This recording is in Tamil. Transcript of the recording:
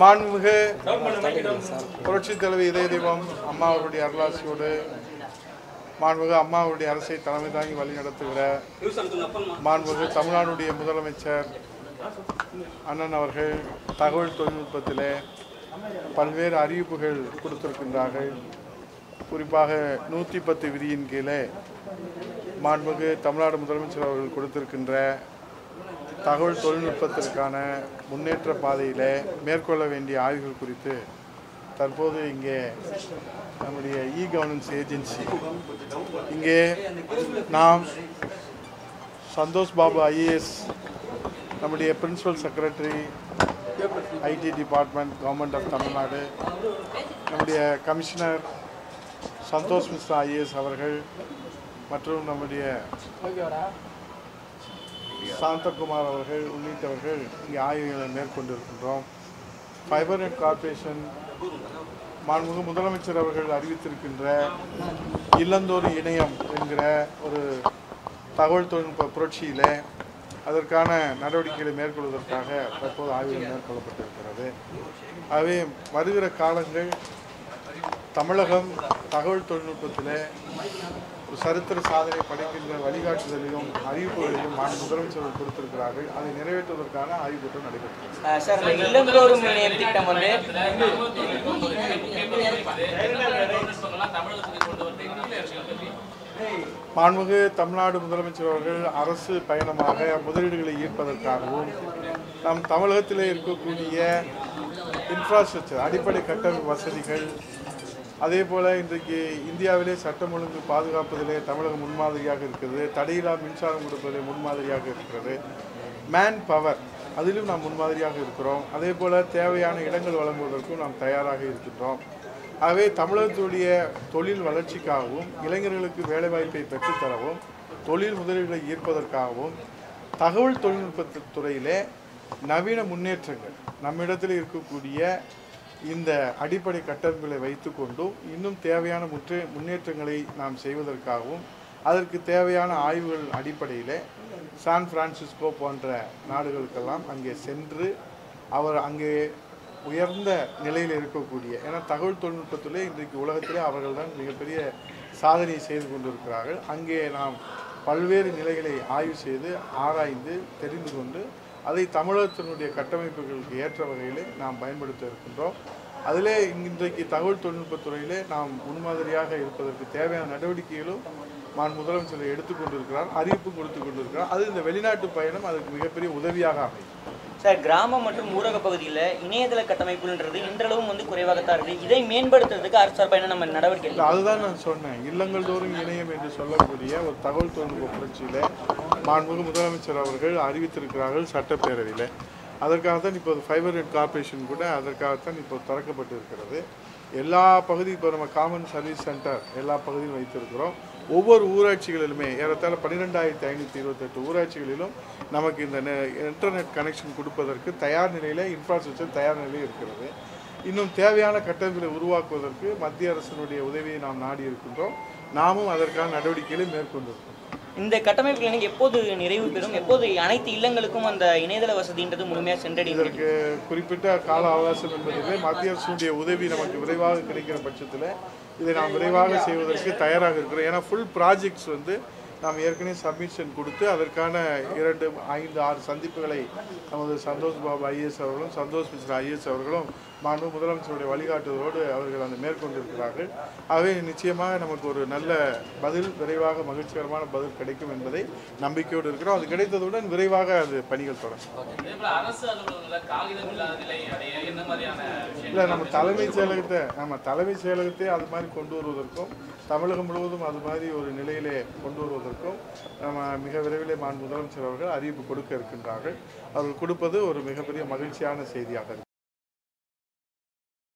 மாண்புமிகு புரட்சித் தலைவி இதய தெய்வம் அம்மா அவருடைய அருளாசியோடு மாண்புமிகு அம்மா அவருடைய அரசை தலைமை தாங்கி வழிநடத்துகிற மாண்புமிகு தமிழ்நாடுடைய முதலமைச்சர் அண்ணன் அவர்கள் தகவல் தொழில்நுட்பத்திலே பல்வேறு அறிவிப்புகள் கொடுத்திருக்கின்றார்கள் குறிப்பாக நூற்றி பத்து விதியின் கீழே மாண்புமிகு தமிழ்நாடு முதலமைச்சர் அவர்கள் கொடுத்திருக்கின்ற தகவல் தொழில்நுட்பத்திற்கான முன்னேற்ற பாதையில் மேற்கொள்ள வேண்டிய ஆய்வுகள் குறித்து தற்போது இங்கே நம்முடைய இ கவர்னன்ஸ் ஏஜென்சி இங்கே நாம் சந்தோஷ் பாபு ஐஏஎஸ் நம்முடைய principal secretary IT department government of Tamil Nadu நம்முடைய கமிஷனர் சந்தோஷ் மிஸ்ரா ஐஏஎஸ் அவர்கள் மற்றும் நம்முடைய சாந்தகுமார் அவர்கள் உள்ளிட்டவர்கள் இங்கே ஆய்வுகளை மேற்கொண்டிருக்கின்றோம் ஃபைபர் நெட் கார்ப்பரேஷன் மாண்புமிகு முதலமைச்சர் அவர்கள் அறிவித்திருக்கின்ற இல்லந்தோறும் இணையம் என்கிற ஒரு தகவல் தொழில்நுட்ப புரட்சியிலே அதற்கான நடவடிக்கைகளை மேற்கொள்வதற்காக தற்போது ஆய்வுகள் மேற்கொள்ளப்பட்டிருக்கிறது ஆகவே வருகிற காலங்கள் தமிழகம் தகவல் தொழில்நுட்பத்தில் ஒரு சரித்திர சாதனை படைக்கின்ற வழிகாட்டுதலையும் அறிவிப்புகளையும் மாநில முதலமைச்சர்கள் கொடுத்திருக்கிறார்கள் அதை நிறைவேற்றுவதற்கான ஆய்வுக் கூட்டம் நடைபெற்றது அஹ் சார் இந்த இல்லந்தோறும் இணையம் திட்டம் வந்து மாண்புமிகு தமிழ்நாடு முதலமைச்சர் அவர்கள் அரசு பயணமாக முதலீடுகளை ஈர்ப்பதற்காகவும் நம் தமிழகத்திலே இருக்கக்கூடிய இன்ஃப்ராஸ்ட்ரக்சர் அடிப்படை கட்டமைப்பு வசதிகள் அதே போல் இன்றைக்கு இந்தியாவிலே சட்டம் ஒழுங்கு பாதுகாப்பதிலே தமிழகம் முன்மாதிரியாக இருக்கிறது தடையில்லா மின்சாரம் கொடுப்பதிலே முன்மாதிரியாக இருக்கிறது மேன் பவர் அதிலும் நாம் முன்மாதிரியாக இருக்கிறோம் அதே போல் தேவையான இடங்கள் வழங்குவதற்கும் நாம் தயாராக இருக்கின்றோம் ஆகவே தமிழகத்துடைய தொழில் வளர்ச்சிக்காகவும் இளைஞர்களுக்கு வேலைவாய்ப்பை பெற்றுத்தரவும் தொழில் முதலீடுகளை ஈர்ப்பதற்காகவும் தகவல் தொழில்நுட்ப துறையிலே நவீன முன்னேற்றங்கள் நம்மிடத்தில் இருக்கக்கூடிய இந்த அடிப்படை கட்டமைப்புகளை வைத்துக்கொண்டும் இன்னும் தேவையான முற்றே முன்னேற்றங்களை நாம் செய்வதற்காகவும் அதற்கு தேவையான ஆய்வுகள் அடிப்படையில் சான் பிரான்சிஸ்கோ போன்ற நாடுகளுக்கெல்லாம் அங்கே சென்று அவர் அங்கே உயர்ந்த நிலையில் இருக்கக்கூடிய ஏன்னா தகவல் தொழில்நுட்பத்திலே இன்றைக்கு உலகத்திலே அவர்கள் தான் மிகப்பெரிய சாதனை செய்து கொண்டிருக்கிறார்கள் அங்கே நாம் பல்வேறு நிலைகளை ஆய்வு செய்து ஆராய்ந்து தெரிந்து கொண்டு அதை தமிழகத்தினுடைய கட்டமைப்புகளுக்கு ஏற்ற வகையில் நாம் பயன்படுத்த இருக்கின்றோம் அதிலே இன்றைக்கு தகவல் தொழில்நுட்பத் துறையிலே நாம் முன்மாதிரியாக இருப்பதற்கு தேவையான நடவடிக்கைகளும் மான் முதலமைச்சர் எடுத்துக்கொண்டிருக்கிறார் அறிவிப்பு கொடுத்து கொண்டிருக்கிறார் அது இந்த வெளிநாட்டு பயணம் அதுக்கு மிகப்பெரிய உதவியாக அமையும் சார் கிராமம் மற்றும் ஊரக பகுதியில் இணையதள கட்டமைப்புன்றது இன்றளவும் வந்து குறைவாகத்தான் இருக்குது இதை மேம்படுத்துறதுக்கு அரசு சார்பாக என்ன நம்ம நடவடிக்கை இல்ல, அதுதான் நான் சொன்னேன் இல்லங்கள் தோறும் இணையம் என்று சொல்லக்கூடிய ஒரு தகவல் தொழில்நுட்ப புரட்சியில் மாண்புமிகு முதலமைச்சர் அவர்கள் அறிவித்திருக்கிறார்கள் சட்டப்பேரவையில் அதற்காக தான் இப்போ ஃபைபர் நெட் கார்ப்பரேஷன் கூட அதற்காகத்தான் இப்போ திறக்கப்பட்டு இருக்கிறது எல்லா பகுதி இப்போ நம்ம காமன் சர்வீஸ் சென்டர் எல்லா பகுதியும் வைத்திருக்கிறோம் ஒவ்வொரு ஊராட்சிகளிலுமே ஏறத்தாழ பன்னிரெண்டாயிரத்தி ஐநூற்றி இருபத்தெட்டு ஊராட்சிகளிலும் நமக்கு இந்த நெ- இன்டர்நெட் கனெக்ஷன் கொடுப்பதற்கு தயார் நிலையில் இன்ஃப்ராஸ்ட்ரக்சர் தயார் நிலையில் இருக்கிறது இன்னும் தேவையான கட்டமைப்புகளை உருவாக்குவதற்கு மத்திய அரசினுடைய உதவியை நாம் நாடி இருக்கின்றோம் நாமும் அதற்கான நடவடிக்கைகளை மேற்கொண்டிருக்கிறோம் இந்த கட்டமைப்புகள் வந்து எப்போது நிறைவு பெறும் எப்போது அனைத்து இல்லங்களுக்கும் அந்த இணையதள வசதின்றது முழுமையாக சென்றடையும் இதற்கு குறிப்பிட்ட கால அவகாசம் என்பதிலே மத்திய அரசுடைய உதவி நமக்கு விரைவாக கிடைக்கிற பட்சத்தில் இதை நாம் விரைவாக செய்வதற்கு தயாராக இருக்கிறோம் ஏன்னா ஃபுல் ப்ராஜெக்ட்ஸ் வந்து நாம் ஏற்கனவே சப்மிஷன் கொடுத்து அதற்கான இரண்டு ஐந்து ஆறு சந்திப்புகளை நமது சந்தோஷ் பாபு ஐஏஎஸ் அவர்களும் சந்தோஷ் மிஸ்ரா ஐஏஎஸ் அவர்களும் மாண்பு முதலமைச்சருடைய வழிகாட்டுதலோடு அவர்கள் அந்த மேற்கொண்டிருக்கிறார்கள் ஆகவே நிச்சயமாக நமக்கு ஒரு நல்ல பதில் விரைவாக மகிழ்ச்சிகரமான பதில் கிடைக்கும் என்பதை நம்பிக்கையோடு இருக்கிறோம் அது கிடைத்ததுடன் விரைவாக அது பணிகள் தொடரும் அதேபோல அரசு அலுவலகங்கள்ல காகிதம் இல்லாத நிலை அடைய என்ன மாதிரியான விஷயங்கள் இல்லை நம்ம தலைமைச் செயலகத்தை நம்ம தலைமைச் செயலகத்தை அது மாதிரி கொண்டு வருவதற்கும் தமிழகம் முழுவதும் அது மாதிரி ஒரு நிலையிலே கொண்டு வருவதற்கும் நம்ம மிக விரைவிலே மாண்பு முதலமைச்சர் அவர்கள் அறிவிப்பு கொடுக்க இருக்கின்றார்கள் அவர்கள் கொடுப்பது ஒரு மிகப்பெரிய மகிழ்ச்சியான செய்தியாக இருக்கும்